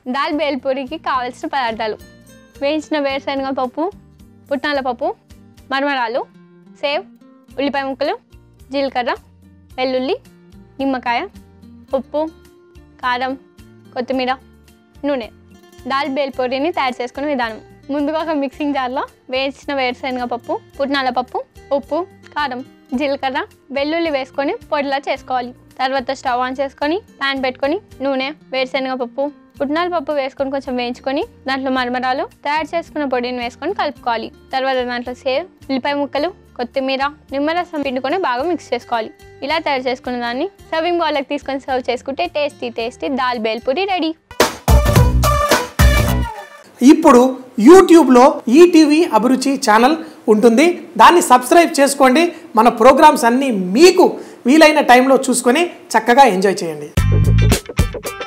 దాల్ బేల్పూరికి కావాల్సిన పదార్థాలు వేయించిన వేరుశనగ పప్పు పుట్నాల పప్పు మరమరాలు సేవ్ ఉల్లిపాయ ముక్కలు జీలకర్ర వెల్లుల్లి నిమ్మకాయ ఉప్పు కారం కొత్తిమీర నూనె దాల్ బేల్పూరిని తయారు చేసుకునే విధానం ముందుగా ఒక మిక్సింగ్ జార్లో వేయించిన వేరుశనగ పప్పు పుట్నాల పప్పు ఉప్పు కారం జీలకర్ర వెల్లుల్లి వేసుకొని పొడిలా చేసుకోవాలి తర్వాత స్టవ్ ఆన్ చేసుకొని ప్యాన్ పెట్టుకొని నూనె వేరుశనగ పప్పు పుట్నాల పప్పు వేసుకొని కొంచెం వేయించుకొని దాంట్లో మరమరాలు తయారు చేసుకున్న పొడిని వేసుకొని కలుపుకోవాలి తర్వాత దాంట్లో సేవ్ ఉల్లిపాయ ముక్కలు కొత్తిమీర నిమ్మరసం పిండుకొని బాగా మిక్స్ చేసుకోవాలి ఇలా తయారు చేసుకున్న దాన్ని సర్వింగ్ బౌల్కి తీసుకొని సర్వ్ చేసుకుంటే tasty tasty dal bhelpuri ready ఇప్పుడు యూట్యూబ్లో ఈటీవీ అభిరుచి ఛానల్ ఉంటుంది దాన్ని సబ్స్క్రైబ్ చేసుకోండి మన ప్రోగ్రామ్స్ అన్నీ మీకు వీలైన టైంలో చూసుకొని చక్కగా ఎంజాయ్ చేయండి